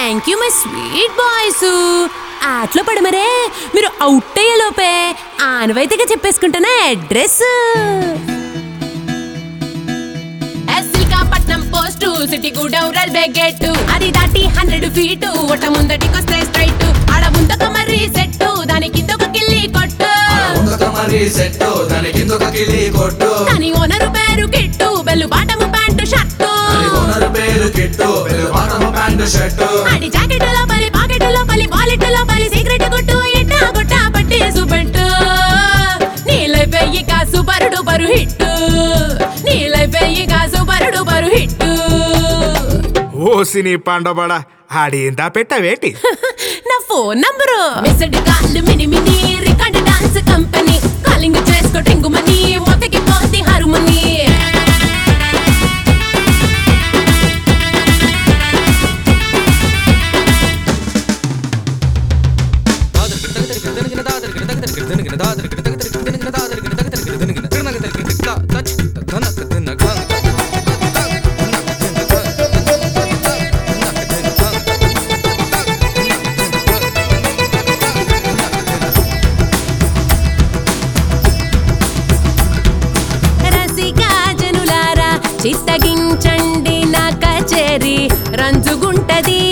thank you my sweet boys ఆటలో పడమరే మీరు అవుట్ అయ్యేలోపే ఆనవాయితీగా చెప్పేసుకుంటున్నా అడ్రస్ పట్నం పోస్టు సిటీ గూడెం రైల్వే గేట్ అది దాటి హండ్రెడ్ ఫీట్ ఒట్ట ముందటికొస్తే స్ట్రైట్ ఆడ ముందక మర్రి సెట్ దాని కింద ఒక కిల్లి కొట్టు ముందుక మరి సెట్టు దాని కిందొక కిలి కొట్టు దాని ఓనరు పేరు Kittu bell bottom pant shirt అది ఓనర్ పేరు Kittu bell bottom pant shirt ఆడి జాకెట్ లోపలి పాకెట్ లోపలి వాలెట్ లోపలి సిగరెట్ కొట్టు ఇట్ట కొట్ట పట్టి సుబెట్టు నీలై వెయ్యి కాసు పరుడు పరు హిట్టు నీలై వెయ్యి కాసు పరుడు పరు హిట్టు ఓసిని పండబడ ఆడేందా పెట్టవేటి నా ఫోన్ నంబరు మిస్డ్ కాల్ మిని మిని రికార్డ్ డాన్స్ కంపెనీ కాలింగ్ చేసుకో టింగుమని మొత్తకి పోతి హరుమని రసికా జనులారా చిత్తగించండి నా కచేరి రంజుగుంటది